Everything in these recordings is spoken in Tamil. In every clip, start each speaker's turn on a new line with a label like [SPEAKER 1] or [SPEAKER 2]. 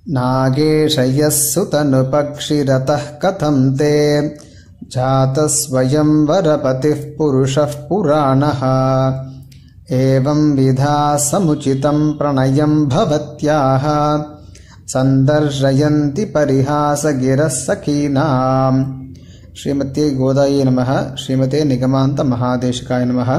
[SPEAKER 1] नागेशयः सुतनुपक्षिरतः कथं ते जातस्वयं वरपतिः पुरुषः पुराणः एवं विधा समुचितं प्रणयं भवत्याः सन्दर्शयन्ति परिहासगिरः सखीनाम् ஸ்ரீமத்தே கோதாயை நமः ஸ்ரீமதே நிகமாந்த மகாதேசிகாய நமः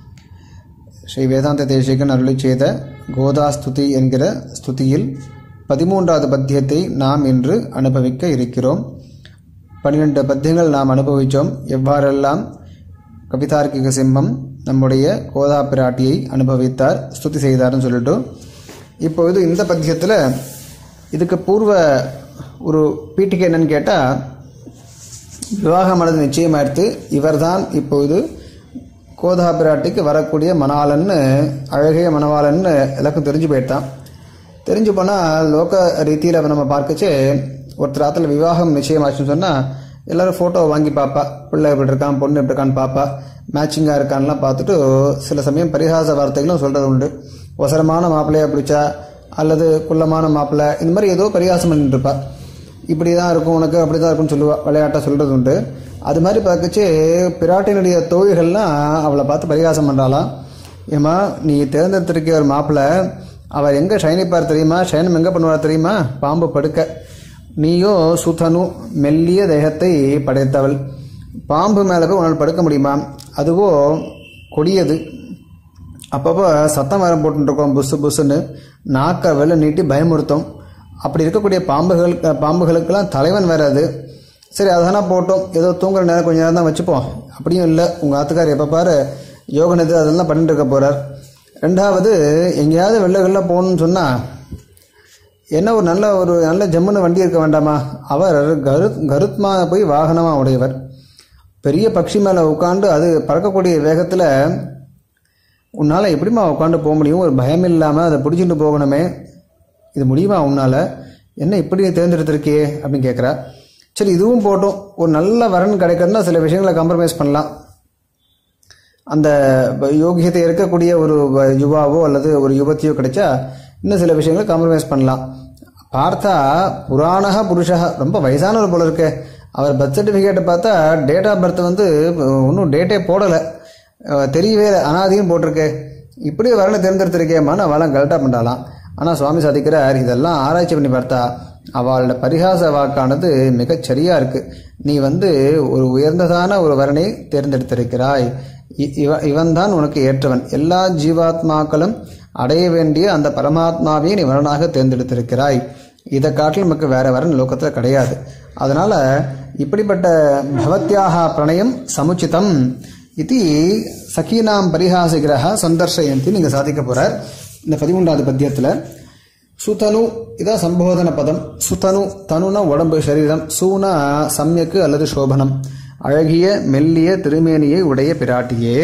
[SPEAKER 1] ஸ்ரீ வேதாந்த தேசிகன் அருளி செய்த கோதா ஸ்துதி என்கிற ஸ்துதியில் பதிமூன்றாவது பத்தியத்தை நாம் இன்று அனுபவிக்க இருக்கிறோம் பன்னிரண்டு பத்தியங்கள் நாம் அனுபவித்தோம் எவ்வாறெல்லாம் கவிதார்க்கிக சிம்மம் நம்முடைய கோதா பிராட்டியை அனுபவித்தார் ஸ்துதி செய்தார்னு சொல்லிட்டு இப்பொழுது இந்த பத்தியத்தில் இதுக்கு பூர்வ ஒரு பீட்டிகை என்னன்னு கேட்டால் விவாகமானது நிச்சயமாயிடுத்து இவர்தான் இப்பொழுது கோதா பிராட்டிக்கு வரக்கூடிய மணாளன்னு அழகிய மணவாளன்னு எல்லாருக்கும் தெரிஞ்சு போயிட்டான் தெரிஞ்சு போனால் லோக ரீதியில் நம்ம பார்க்கச்சு ஒருத்தர் ஆத்துல விவாகம் நிச்சயமாச்சுன்னு சொன்னால் எல்லாரும் ஃபோட்டோ வாங்கி பார்ப்பா பிள்ளை எப்படி இருக்கான் பொண்ணு எப்படி இருக்கான்னு பார்ப்பா மேட்சிங்காக இருக்கான்லாம் பார்த்துட்டு சில சமயம் பரிகாச வார்த்தைகளும் சொல்கிறது உண்டு ஒசரமான மாப்பிள்ளையா பிடிச்சா அல்லது குள்ளமான மாப்பிள்ளை இந்த மாதிரி ஏதோ பரிகாசம் பண்ணிட்டு இருப்பா இப்படி தான் இருக்கும் உனக்கு அப்படி தான் இருக்கும்னு சொல்லுவா விளையாட்டாக சொல்கிறது உண்டு அது மாதிரி பார்க்கச்சு பிராட்டினுடைய தோழிகள்லாம் அவளை பார்த்து பரிகாசம் பண்ணுறாளாம் ஏமா நீ தேர்ந்தெடுத்திருக்க ஒரு மாப்பிள்ளை அவர் எங்கே ஷைனிப்பார் தெரியுமா ஷைனம் எங்கே பண்ணுவார் தெரியுமா பாம்பு படுக்க நீயோ சுதனு மெல்லிய தேகத்தை படைத்தவள் பாம்பு மேலே போய் உன்னால் படுக்க முடியுமா அதுவோ கொடியது அப்பப்போ சத்தம் வேறு போட்டுருக்கோம் புஸ்ஸு புஸ்ஸுன்னு நாக்கை வெளில நீட்டி பயமுறுத்தும் அப்படி இருக்கக்கூடிய பாம்புகள் பாம்புகளுக்கெல்லாம் தலைவன் வேற அது சரி அதனா போட்டோம் ஏதோ தூங்குற நேரம் கொஞ்ச நேரம் தான் வச்சுப்போம் அப்படியும் இல்லை உங்கள் ஆத்துக்கார் எப்போ பாரு யோக நிதி அதெல்லாம் பண்ணிட்டு இருக்க போகிறார் ரெண்டாவது எங்கேயாவது வெள்ளகளில் போகணும்னு சொன்னால் என்ன ஒரு நல்ல ஒரு நல்ல ஜம்முன்னு வண்டி இருக்க வேண்டாமா அவர் கரு கருத்மா போய் வாகனமாக உடையவர் பெரிய பட்சி மேலே உட்காந்து அது பறக்கக்கூடிய வேகத்தில் உன்னால் எப்படிமா உட்காந்து போக முடியும் ஒரு பயம் இல்லாமல் அதை பிடிச்சிட்டு போகணுமே இது முடியுமா உன்னால் என்ன இப்படி தேர்ந்தெடுத்திருக்கே அப்படின்னு கேட்குறா சரி இதுவும் போட்டோம் ஒரு நல்ல வரன் கிடைக்கிறதுனா சில விஷயங்களை காம்ப்ரமைஸ் பண்ணலாம் அந்த யோகியத்தை இருக்கக்கூடிய ஒரு யுவாவோ அல்லது ஒரு யுவத்தியோ கிடைச்சா இன்னும் சில விஷயங்களை காம்ப்ரமைஸ் பண்ணலாம் பார்த்தா புராணக புருஷக ரொம்ப வயசானவர் போல இருக்கு அவர் பர்த் சர்டிஃபிகேட்டை பார்த்தா டேட் ஆஃப் பர்த் வந்து இன்னும் டேட்டே போடலை தெரியவே அனாதியும் போட்டிருக்கு இப்படி வரனை தேர்ந்தெடுத்திருக்கேம்மான்னு அவளாம் கரெக்டாக பண்ணாலாம் ஆனால் சுவாமி சாதிக்கிறார் இதெல்லாம் ஆராய்ச்சி பண்ணி பார்த்தா அவளோட பரிகாச வாக்கானது மிகச் சரியா இருக்கு நீ வந்து ஒரு உயர்ந்ததான ஒரு வரனை தேர்ந்தெடுத்திருக்கிறாய் இவ இவன்தான் உனக்கு ஏற்றவன் எல்லா ஜீவாத்மாக்களும் அடைய வேண்டிய அந்த பரமாத்மாவையும் நீ வரனாக தேர்ந்தெடுத்திருக்கிறாய் இதை காட்டில் நமக்கு வேற வரன் லோகத்தில் கிடையாது அதனால இப்படிப்பட்ட பவத்யாக பிரணயம் சமுச்சிதம் இது சகீனாம் பரிகாசிகிரக சந்தர்ஷயந்தி நீங்கள் சாதிக்க போகிறார் இந்த பதிமூன்றாவது பத்தியத்தில் சுதனு இதான் சம்போதன பதம் சுதனு தனுனா உடம்பு சரீரம் சூனா சம்யக்கு அல்லது சோபனம் அழகிய மெல்லிய திருமேனியை உடைய பிராட்டியே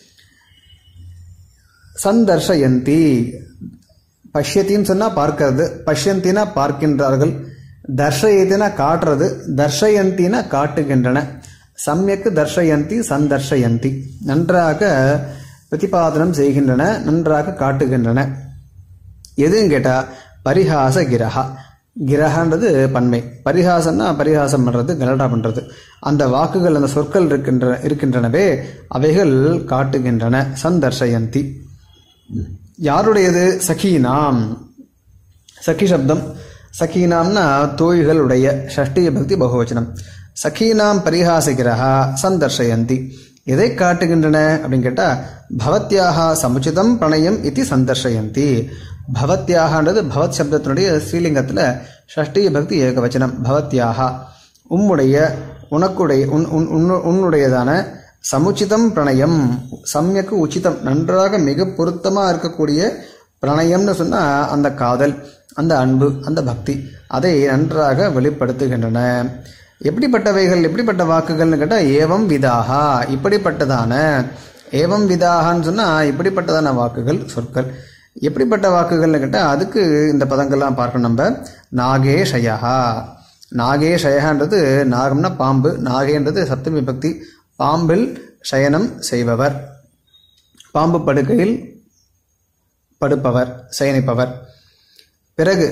[SPEAKER 1] சந்தர்ஷயந்தி பஷ்யத்தின்னு சொன்னா பார்க்கிறது பஷ்யந்தினா பார்க்கின்றார்கள் தர்ஷயத்தினா காட்டுறது தர்ஷயந்தினா காட்டுகின்றன சமயக்கு தர்ஷயந்தி சந்தர்ஷயந்தி நன்றாக பிரதிபாதனம் செய்கின்றன நன்றாக காட்டுகின்றன எதுன்னு கேட்டால் பரிகாச கிரகா கிரகன்றது பன்மை பரிகாசம்னா பரிகாசம் பண்ணுறது கலடா பண்ணுறது அந்த வாக்குகள் அந்த சொற்கள் இருக்கின்ற இருக்கின்றனவே அவைகள் காட்டுகின்றன சந்தர்ஷயந்தி யாருடையது சகீனாம் சகி சப்தம் சகீனாம்னா தோழிகளுடைய ஷஷ்டிய பக்தி பகுவச்சனம் சகீனாம் பரிகாசகிரகா சந்தர்ஷயந்தி எதை காட்டுகின்றன அப்படின்னு கேட்டால் பவத்யாக சமுச்சிதம் பிரணயம் இது சந்தர்ஷயந்தி பவத்யாகன்றது பவத் சப்தத்தினுடைய ஸ்ரீலிங்கத்தில் ஷஷ்டிய பக்தி ஏகவச்சனம் பவத்யாக உம்முடைய உனக்குடைய உன் உன் உன்னுடையதான சமுச்சிதம் பிரணயம் சமயக்கு உச்சிதம் நன்றாக மிக பொருத்தமாக இருக்கக்கூடிய பிரணயம்னு சொன்னால் அந்த காதல் அந்த அன்பு அந்த பக்தி அதை நன்றாக வெளிப்படுத்துகின்றன எப்படிப்பட்டவைகள் எப்படிப்பட்ட வாக்குகள்னு கேட்டால் ஏவம் விதாகா இப்படிப்பட்டதான ஏவம் விதாகான்னு சொன்னால் இப்படிப்பட்டதான வாக்குகள் சொற்கள் எப்படிப்பட்ட வாக்குகள்னு கேட்டால் அதுக்கு இந்த பதங்கள்லாம் பார்க்கணும் நம்ம நாகேஷயா நாகேஷயன்றது நாகம்னா பாம்பு நாகேன்றது சப்தமி பக்தி பாம்பில் சயனம் செய்பவர் பாம்பு படுக்கையில் படுப்பவர் சயனிப்பவர் பிறகு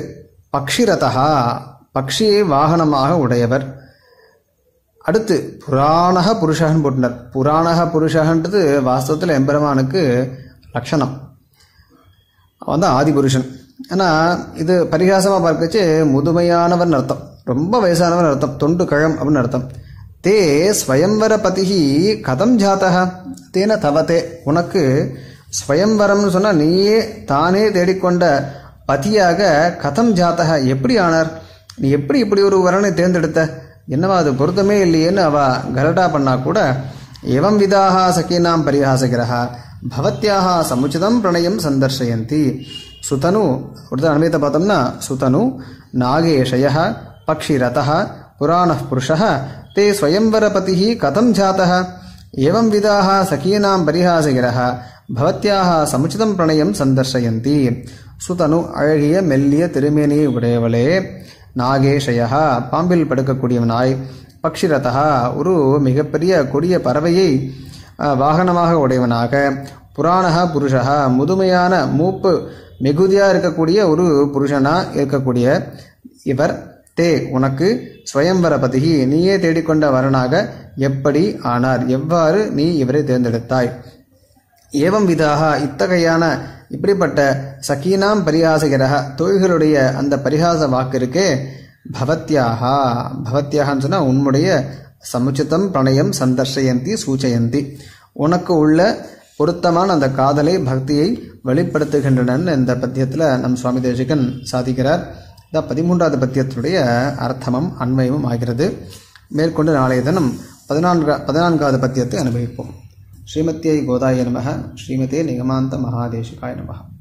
[SPEAKER 1] பக்ஷிரதா பக்ஷியை வாகனமாக உடையவர் அடுத்து புராணக புருஷகன் போட்டினர் புராணக புருஷகன்றது வாஸ்தவத்தில் எம்பெருமானுக்கு லட்சணம் அவன் தான் ஆதிபுருஷன் ஆனால் இது பரிகாசமாக பார்க்கச்சு முதுமையானவன் அர்த்தம் ரொம்ப வயசானவன் அர்த்தம் தொண்டு கழம் அப்படின்னு அர்த்தம் தே ஸ்வயம்வர பதிகி கதம் ஜாத்தக தேன தவத்தே உனக்கு ஸ்வயம்வரம்னு சொன்னால் நீயே தானே தேடிக்கொண்ட பதியாக கதம் ஜாத்தக எப்படி ஆனார் நீ எப்படி இப்படி ஒரு வரனை தேர்ந்தெடுத்த என்னவா அது பொருத்தமே இல்லையேன்னு அவ கலடா பண்ணா கூட எவம் விதாக சகீனாம் பரிகாசகிரஹ பவத்யாக சமுச்சிதம் பிரணயம் சந்தர்ஷயந்தி சுதனு ஒருத்தர் அனுமதித்த பார்த்தோம்னா சுதனு நாகேஷய பக்ஷிரத புராண புருஷ தே ஸ்வயம்வரபதி கதம் ஜாத்தः एवं विधाः सखीनां परिहासगिरः பவத்யாக சமுச்சிதம் பிரணயம் சந்தர்ஷயந்தி சுதனு அழகிய மெல்லிய திருமேனியை உடையவளே நாகேஷயா பாம்பில் படுக்கக்கூடியவனாய் பக்ஷிரதா ஒரு மிகப்பெரிய கொடிய பறவையை அஹ், வாகனமாக உடையவனாக புராணக புருஷா முதுமையான மூப்பு மிகுதியாக இருக்கக்கூடிய ஒரு புருஷனா இருக்கக்கூடிய இவர் தே உனக்கு ஸ்வயம்வர பதிகி நீயே தேடிக்கொண்ட வரனாக எப்படி ஆனார் எவ்வாறு நீ இவரை தேர்ந்தெடுத்தாய் ஏவம் விதாக இத்தகையான இப்படிப்பட்ட சகீனாம் பரிகாசகிரக தோழிகளுடைய அந்த பரிகாச வாக்கு இருக்கே பவத்யாகா பவத்யாகன்னு சொன்னால் உன்னுடைய சமுச்சிதம் பிரணயம் சந்தர்ஷயந்தி சூச்சயந்தி உனக்கு உள்ள பொருத்தமான அந்த காதலை பக்தியை வெளிப்படுத்துகின்றனன் இந்த பத்தியத்தில் நம் சுவாமி தேசிகன் சாதிக்கிறார் இந்த பதிமூன்றாவது பத்தியத்தினுடைய அர்த்தமும் அன்மயமும் ஆகிறது மேற்கொண்டு நாளைய தினம் பதினான்கா பதினான்காவது பத்தியத்தை அனுபவிப்போம் ஸ்ரீமத்தியை கோதாய நமக ஸ்ரீமதே நிகமாந்த மகாதேசிகாய நமக